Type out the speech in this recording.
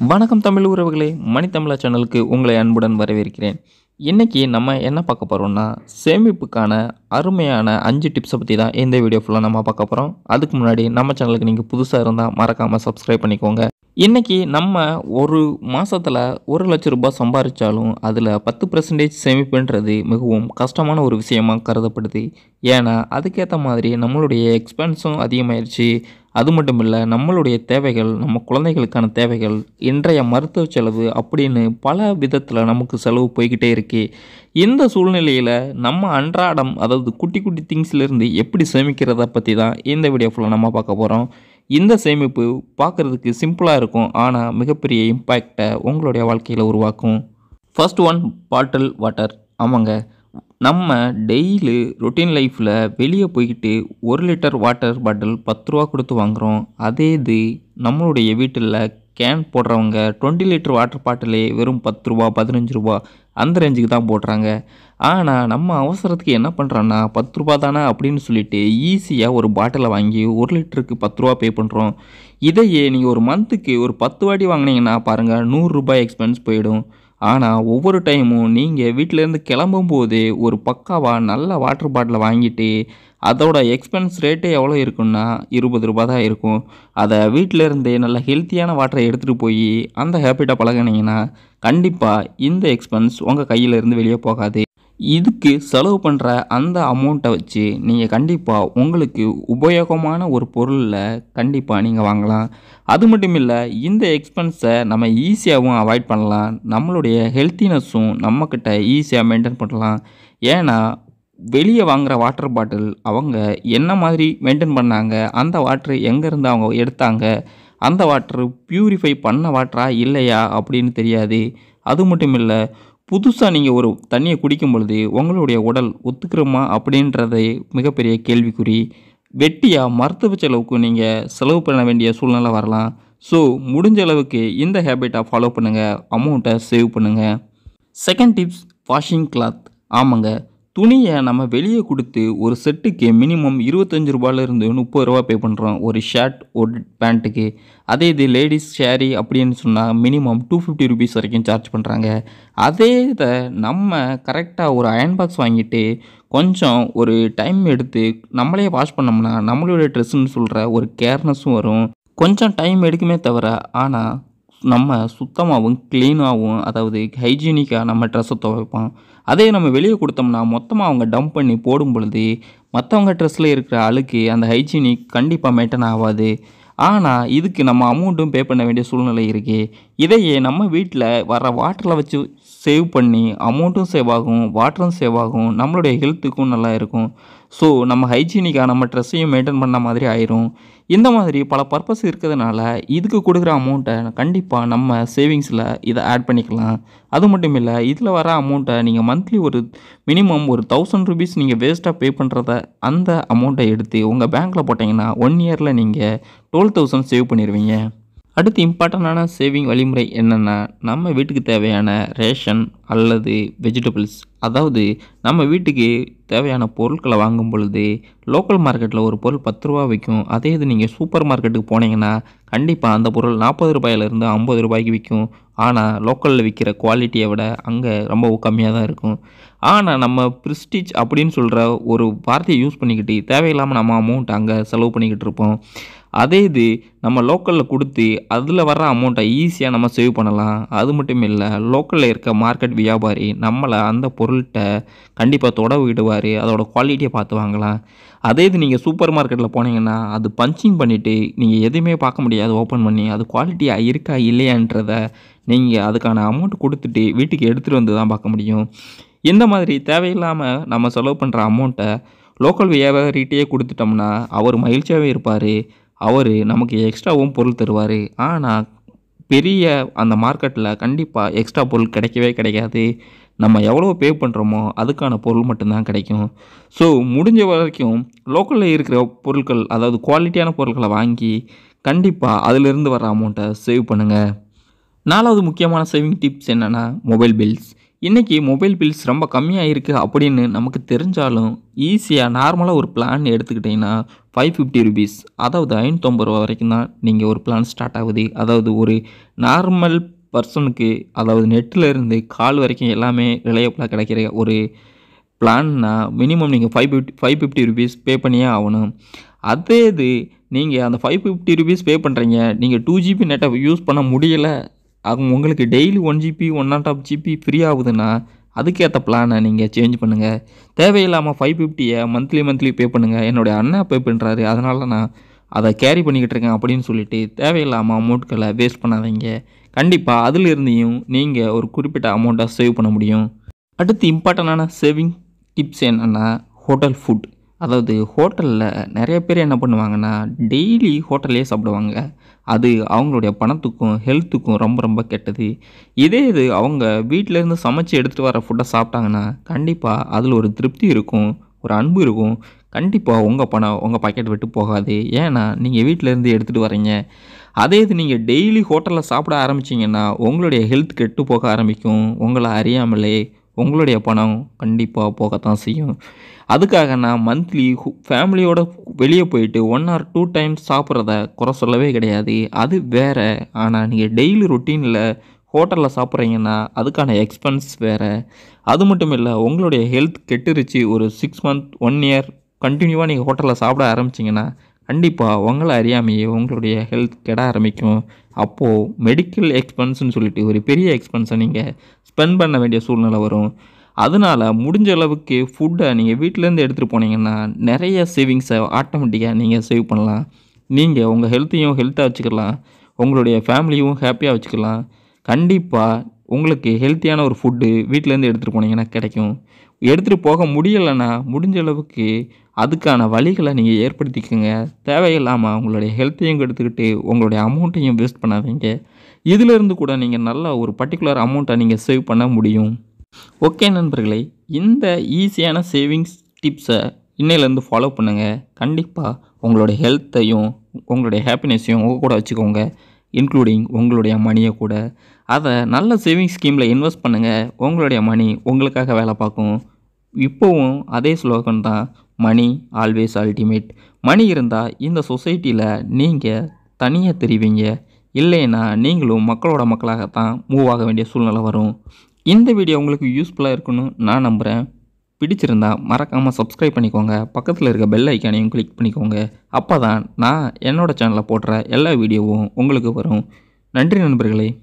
வணக்கம் தமிழ் உறவுகளே மணித்தமிழா சேனலுக்கு உங்களை அன்புடன் வரவேற்கிறேன் இன்றைக்கி நம்ம என்ன பார்க்க போகிறோம்னா சேமிப்புக்கான அருமையான அஞ்சு டிப்ஸை பற்றி தான் இந்த வீடியோ ஃபுல்லாக நம்ம பார்க்க போகிறோம் அதுக்கு முன்னாடி நம்ம சேனலுக்கு நீங்கள் புதுசாக இருந்தால் மறக்காமல் சப்ஸ்கிரைப் பண்ணிக்கோங்க இன்றைக்கி நம்ம ஒரு மாதத்தில் ஒரு லட்ச ரூபாய் சம்பாதிச்சாலும் அதில் பத்து பர்சன்டேஜ் சேமிப்புன்றது மிகவும் கஷ்டமான ஒரு விஷயமாக கருதப்படுது ஏன்னா அதுக்கேற்ற மாதிரி நம்மளுடைய எக்ஸ்பென்ஸும் அதிகமாயிருச்சு அது மட்டும் இல்லை நம்மளுடைய தேவைகள் நம்ம குழந்தைகளுக்கான தேவைகள் இன்றைய மருத்துவ செலவு அப்படின்னு பல விதத்தில் நமக்கு செலவு போய்கிட்டே இருக்கு இந்த சூழ்நிலையில் நம்ம அன்றாடம் அதாவது குட்டி குட்டி திங்ஸ்லேருந்து எப்படி சேமிக்கிறத பற்றி தான் இந்த வீடியோ ஃபுல்லாக நம்ம பார்க்க போகிறோம் இந்த சேமிப்பு பார்க்குறதுக்கு சிம்பிளாக இருக்கும் ஆனால் மிகப்பெரிய இம்பேக்டை உங்களுடைய வாழ்க்கையில் உருவாக்கும் ஃபர்ஸ்ட் ஒன் பாட்டில் வாட்டர் ஆமாங்க நம்ம டெய்லி ரொட்டீன் லைஃப்பில் வெளியே போய்கிட்டு ஒரு லிட்டர் வாட்டர் பாட்டில் பத்து ரூபா கொடுத்து வாங்குகிறோம் அதே இது நம்மளுடைய வீட்டில் கேன் போடுறவங்க டுவெண்ட்டி லிட்டர் வாட்டர் பாட்டிலே வெறும் பத்து ரூபா பதினஞ்சு ரூபா அந்த ரேஞ்சுக்கு தான் போடுறாங்க ஆனால் நம்ம அவசரத்துக்கு என்ன பண்ணுறோன்னா பத்து ரூபா தானே அப்படின்னு சொல்லிட்டு ஈஸியாக ஒரு பாட்டிலை வாங்கி ஒரு லிட்டருக்கு பத்து ரூபா பே பண்ணுறோம் இதையே நீங்கள் ஒரு மந்த்துக்கு ஒரு பத்து வாட்டி வாங்கினீங்கன்னா பாருங்கள் நூறுரூபா எக்ஸ்பென்ஸ் போயிடும் ஆனால் ஒவ்வொரு டைமும் நீங்கள் வீட்டிலேருந்து கிளம்பும் போதே ஒரு பக்காவாக நல்ல வாட்டர் பாட்டிலை வாங்கிட்டு அதோட எக்ஸ்பென்ஸ் ரேட்டே எவ்வளோ இருக்குன்னா இருபது ரூபா தான் இருக்கும் அதை வீட்டில் இருந்தே நல்ல ஹெல்த்தியான வாட்டரை எடுத்துகிட்டு போய் அந்த ஹேபிட்டை பழகினீங்கன்னா கண்டிப்பாக இந்த எக்ஸ்பென்ஸ் உங்கள் கையில் இருந்து வெளியே போகாது இதுக்கு செலவு பண்ணுற அந்த அமௌண்ட்டை வச்சு நீங்கள் கண்டிப்பாக உங்களுக்கு உபயோகமான ஒரு பொருளில் கண்டிப்பாக நீங்கள் வாங்கலாம் அது மட்டும் இல்லை இந்த எக்ஸ்பென்ஸை நம்ம ஈஸியாகவும் அவாய்ட் பண்ணலாம் நம்மளுடைய ஹெல்த்தினஸும் நம்மக்கிட்ட ஈஸியாக மெயின்டைன் பண்ணலாம் ஏன்னா வெளியே வாங்குகிற வாட்டர் பாட்டில் அவங்க என்ன மாதிரி மெயின்டைன் பண்ணாங்க அந்த வாட்ரு எங்கேருந்து அவங்க எடுத்தாங்க அந்த வாட்ரு ப்யூரிஃபை பண்ண வாட்டரா இல்லையா அப்படின்னு தெரியாது அது மட்டும் இல்லை புதுசாக நீங்கள் ஒரு தண்ணியை குடிக்கும் பொழுது உங்களுடைய உடல் ஒத்துக்கிறோமா அப்படின்றதை மிகப்பெரிய கேள்விக்குறி வெட்டியாக மருத்துவ செலவுக்கு நீங்கள் செலவு பண்ண வேண்டிய சூழ்நிலை வரலாம் ஸோ முடிஞ்ச அளவுக்கு இந்த ஹேபிட்டை ஃபாலோ பண்ணுங்கள் அமௌண்ட்டை சேவ் பண்ணுங்கள் செகண்ட் டிப்ஸ் வாஷிங் கிளாத் ஆமாங்க துணியை நம்ம வெளியே கொடுத்து ஒரு செட்டுக்கு மினிமம் இருபத்தஞ்சி ரூபாயிலிருந்து முப்பது ரூபா பே பண்ணுறோம் ஒரு ஷர்ட் ஒரு பேண்ட்டுக்கு அதே இது லேடிஸ் ஷேரி அப்படின்னு சொன்னால் மினிமம் டூ ஃபிஃப்டி ருபீஸ் வரைக்கும் சார்ஜ் பண்ணுறாங்க அதே இதை நம்ம கரெக்டாக ஒரு அயன் பாக்ஸ் வாங்கிட்டு கொஞ்சம் ஒரு டைம் எடுத்து நம்மளே வாஷ் பண்ணோம்னா நம்மளுடைய ட்ரெஸ்ஸுன்னு சொல்கிற ஒரு கேர்னஸும் வரும் கொஞ்சம் டைம் எடுக்குமே தவிர ஆனால் நம்ம சுத்தமாகவும் க்ளீனாகவும் அதாவது ஹைஜீனிக்காக நம்ம ட்ரெஸ்ஸை துவைப்போம் அதே நம்ம வெளியே கொடுத்தோம்னா மொத்தமாக அவங்க டம்ப் பண்ணி போடும் பொழுது மற்றவங்க ட்ரெஸ்ஸில் இருக்கிற அழுக்கு அந்த ஹைஜீனிக் கண்டிப்பாக மெயின்டைன் ஆகாது ஆனால் இதுக்கு நம்ம அமௌண்ட்டும் பே பண்ண வேண்டிய சூழ்நிலை இருக்குது இதையே நம்ம வீட்டில் வர வாட்டரில் வச்சு சேவ் பண்ணி அமௌண்ட்டும் சேவ் ஆகும் வாட்டரும் சேவ் ஆகும் நம்மளுடைய ஹெல்த்துக்கும் நல்லா இருக்கும் ஸோ நம்ம ஹைஜீனிக்காக நம்ம ட்ரெஸ்ஸையும் மெயின்டைன் பண்ண மாதிரி ஆயிரும் இந்த மாதிரி பல பர்பஸ் இருக்கிறதுனால இதுக்கு கொடுக்குற அமௌண்ட்டை கண்டிப்பாக நம்ம சேவிங்ஸில் இதை ஆட் பண்ணிக்கலாம் அது மட்டும் இல்லை இதில் வர அமௌண்ட்டை நீங்கள் மந்த்லி ஒரு மினிமம் ஒரு தௌசண்ட் ருபீஸ் நீங்கள் வேஸ்ட்டாக பே பண்ணுறத அந்த அமௌண்ட்டை எடுத்து உங்கள் பேங்க்கில் போட்டிங்கன்னா ஒன் இயரில் நீங்கள் டுவெல் தௌசண்ட் சேவ் பண்ணிடுவீங்க அடுத்து இம்பார்ட்டண்டான சேவிங் வழிமுறை என்னென்னா நம்ம வீட்டுக்கு தேவையான ரேஷன் அல்லது வெஜிடபிள்ஸ் அதாவது நம்ம வீட்டுக்கு தேவையான பொருட்களை வாங்கும் பொழுது லோக்கல் மார்க்கெட்டில் ஒரு பொருள் பத்து ரூபா விற்கும் அதே இது நீங்கள் சூப்பர் மார்க்கெட்டுக்கு போனீங்கன்னா கண்டிப்பாக அந்த பொருள் நாற்பது ரூபாயிலேருந்து ஐம்பது ரூபாய்க்கு விற்கும் ஆனால் லோக்கலில் விற்கிற குவாலிட்டியை விட அங்கே ரொம்ப கம்மியாக தான் இருக்கும் ஆனால் நம்ம ப்ரிஸ்டிச் அப்படின்னு சொல்கிற ஒரு வார்த்தையை யூஸ் பண்ணிக்கிட்டு தேவையில்லாமல் நம்ம அமௌண்ட் அங்கே செலவு பண்ணிக்கிட்டு இருப்போம் அதே இது நம்ம லோக்கலில் கொடுத்து அதில் வர்ற அமௌண்ட்டை ஈஸியாக நம்ம சேவ் பண்ணலாம் அது மட்டும் இல்லை லோக்கலில் இருக்க மார்க்கெட் வியாபாரி நம்மளை அந்த பொருள்கிட்ட கண்டிப்பாக தொட விடுவார் அதோட குவாலிட்டியை பார்த்து வாங்கலாம் அதே இது நீங்கள் சூப்பர் மார்க்கெட்டில் போனீங்கன்னா அது பஞ்சிங் பண்ணிவிட்டு நீங்கள் எதுவுமே பார்க்க முடியாது ஓப்பன் பண்ணி அது குவாலிட்டியாக இருக்கா இல்லையான்றத நீங்கள் அதுக்கான அமௌண்ட் கொடுத்துட்டு வீட்டுக்கு எடுத்துகிட்டு வந்து தான் பார்க்க முடியும் இந்த மாதிரி தேவையில்லாமல் நம்ம செலவு பண்ணுற அமௌண்ட்டை லோக்கல் வியாபாரிகிட்டே கொடுத்துட்டோம்னா அவர் மகிழ்ச்சியாகவே இருப்பார் அவர் நமக்கு எக்ஸ்ட்ராவும் பொருள் தருவார் ஆனால் பெரிய அந்த மார்க்கெட்டில் கண்டிப்பாக எக்ஸ்ட்ரா பொருள் கிடைக்கவே கிடைக்காது நம்ம எவ்வளோ பே பண்ணுறோமோ அதுக்கான பொருள் மட்டும்தான் கிடைக்கும் ஸோ முடிஞ்ச வரைக்கும் லோக்கலில் இருக்கிற பொருட்கள் அதாவது குவாலிட்டியான பொருட்களை வாங்கி கண்டிப்பாக அதிலிருந்து வர அமௌண்ட்டை சேவ் பண்ணுங்கள் நாலாவது முக்கியமான சேவிங் டிப்ஸ் என்னென்னா மொபைல் பில்ஸ் இன்றைக்கி மொபைல் பில்ஸ் ரொம்ப கம்மியாக இருக்குது அப்படின்னு நமக்கு தெரிஞ்சாலும் ஈஸியாக நார்மலாக ஒரு பிளான் எடுத்துக்கிட்டிங்கன்னா ஃபைவ் ஃபிஃப்டி ருபீஸ் அதாவது ஐநூற்றம்பது ரூபா வரைக்கும் தான் நீங்கள் ஒரு பிளான் ஸ்டார்ட் ஆகுது அதாவது ஒரு நார்மல் பர்சனுக்கு அதாவது நெட்டில் இருந்து கால் வரைக்கும் எல்லாமே ரிலையபிளாக கிடைக்கிற ஒரு பிளான்னா மினிமம் நீங்கள் five fifty five fifty rupees pay பண்ணியே ஆகணும் அதே இது நீங்கள் அந்த ஃபைவ் ஃபிஃப்டி ருபீஸ் பே பண்ணுறீங்க நீங்கள் டூ ஜிபி நெட்டை யூஸ் பண்ண முடியலை அது உங்களுக்கு daily one GB one and half GB free ஆகுதுன்னா அதுக்கேற்ற பிளானை நீங்கள் சேஞ்ச் பண்ணுங்கள் தேவையில்லாமல் ஃபைவ் ஃபிஃப்டியை மந்த்லி மந்த்லி பே பண்ணுங்கள் என்னுடைய அண்ணா பே பண்ணுறாரு அதனால நான் அதை கேரி பண்ணிக்கிட்டு இருக்கேன் அப்படின்னு சொல்லிட்டு தேவையில்லாமல் அமௌண்ட்களை வேஸ்ட் பண்ணாதீங்க கண்டிப்பாக அதிலிருந்தையும் நீங்கள் ஒரு குறிப்பிட்ட அமௌண்ட்டை சேவ் பண்ண முடியும் அடுத்து இம்பார்ட்டண்டான சேவிங் டிப்ஸ் என்னென்னா ஹோட்டல் ஃபுட் அதாவது ஹோட்டலில் நிறைய பேர் என்ன பண்ணுவாங்கன்னா டெய்லி ஹோட்டல்லே சாப்பிடுவாங்க அது அவங்களுடைய பணத்துக்கும் ஹெல்த்துக்கும் ரொம்ப ரொம்ப கெட்டது இதே இது அவங்க வீட்டிலேருந்து சமைச்சு எடுத்துகிட்டு வர ஃபுட்டை சாப்பிட்டாங்கன்னா கண்டிப்பாக அதில் ஒரு திருப்தி இருக்கும் ஒரு அன்பு இருக்கும் கண்டிப்பாக உங்கள் பணம் உங்கள் பாக்கெட் விட்டு போகாது ஏன்னா நீங்கள் வீட்டிலேருந்து எடுத்துகிட்டு வரீங்க அதே இது நீங்கள் டெய்லி ஹோட்டலில் சாப்பிட ஆரம்பிச்சிங்கன்னா உங்களுடைய ஹெல்த் கெட்டு போக ஆரம்பிக்கும் உங்களை அறியாமலே உங்களுடைய பணம் கண்டிப்பாக போகத்தான் செய்யும் அதுக்காக நான் மந்த்லி ஃபேமிலியோட வெளியே போயிட்டு ஒன் ஆர் டூ டைம்ஸ் சாப்பிட்றத குறை சொல்லவே கிடையாது அது வேறு ஆனால் நீங்கள் டெய்லி ரொட்டீனில் ஹோட்டலில் சாப்பிட்றீங்கன்னா அதுக்கான எக்ஸ்பென்ஸ் வேறு அது மட்டும் இல்லை உங்களுடைய ஹெல்த் கெட்டுருச்சு ஒரு சிக்ஸ் மந்த் ஒன் இயர் கண்டினியூவாக நீங்கள் ஹோட்டலில் சாப்பிட ஆரம்பிச்சிங்கன்னா கண்டிப்பாக உங்களை அறியாமையே உங்களுடைய ஹெல்த் கெட ஆரம்பிக்கும் அப்போது மெடிக்கல் எக்ஸ்பென்ஸ்னு சொல்லிட்டு ஒரு பெரிய எக்ஸ்பென்ஸை நீங்கள் ஸ்பெண்ட் பண்ண வேண்டிய சூழ்நிலை வரும் அதனால் முடிஞ்ச அளவுக்கு ஃபுட்டை நீங்கள் வீட்டிலேருந்து எடுத்துகிட்டு போனீங்கன்னா நிறைய சேவிங்ஸை ஆட்டோமேட்டிக்காக நீங்கள் சேவ் பண்ணலாம் நீங்கள் உங்கள் ஹெல்த்தையும் ஹெல்த்தாக வச்சுக்கலாம் உங்களுடைய ஃபேமிலியும் ஹாப்பியாக வச்சுக்கலாம் கண்டிப்பாக உங்களுக்கு ஹெல்த்தியான ஒரு ஃபுட்டு வீட்டிலேருந்து எடுத்துகிட்டு போனீங்கன்னா கிடைக்கும் எடுத்துகிட்டு போக முடியலைன்னா முடிஞ்ச அளவுக்கு அதுக்கான வழிகளை நீங்கள் ஏற்படுத்திக்கோங்க தேவையில்லாமல் உங்களுடைய ஹெல்த்தையும் எடுத்துக்கிட்டு உங்களுடைய அமௌண்ட்டையும் வேஸ்ட் பண்ணாதீங்க இதிலிருந்து கூட நீங்கள் நல்ல ஒரு பர்டிகுலர் அமௌண்ட்டை நீங்கள் சேவ் பண்ண முடியும் ஓகே நண்பர்களே இந்த ஈஸியான சேவிங்ஸ் டிப்ஸை இன்னையிலேருந்து ஃபாலோ பண்ணுங்கள் கண்டிப்பாக உங்களுடைய ஹெல்த்தையும் உங்களுடைய ஹாப்பினஸையும் உங்கள் கூட வச்சுக்கோங்க இன்க்ளூடிங் உங்களுடைய மணியை கூட அதை நல்ல சேவிங்ஸ் ஸ்கீமில் இன்வெஸ்ட் பண்ணுங்கள் உங்களுடைய மணி உங்களுக்காக வேலை பார்க்கும் இப்போவும் அதே ஸ்லோகன் தான் மணி ஆல்வேஸ் அல்டிமேட் மணி இருந்தால் இந்த சொசைட்டியில் நீங்கள் தனியாக தெரிவிங்க இல்லைன்னா நீங்களும் மக்களோட மக்களாகத்தான் மூவ் ஆக வேண்டிய சூழ்நிலை வரும் இந்த வீடியோ உங்களுக்கு யூஸ்ஃபுல்லாக இருக்குன்னு நான் நம்புகிறேன் பிடிச்சிருந்தா மறக்காமல் சப்ஸ்கிரைப் பண்ணிக்கோங்க பக்கத்தில் இருக்க பெல் ஐக்கானையும் கிளிக் பண்ணிக்கோங்க அப்போ தான் நான் என்னோடய சேனலில் போடுற எல்லா வீடியோவும் உங்களுக்கு வரும் நன்றி நண்பர்களே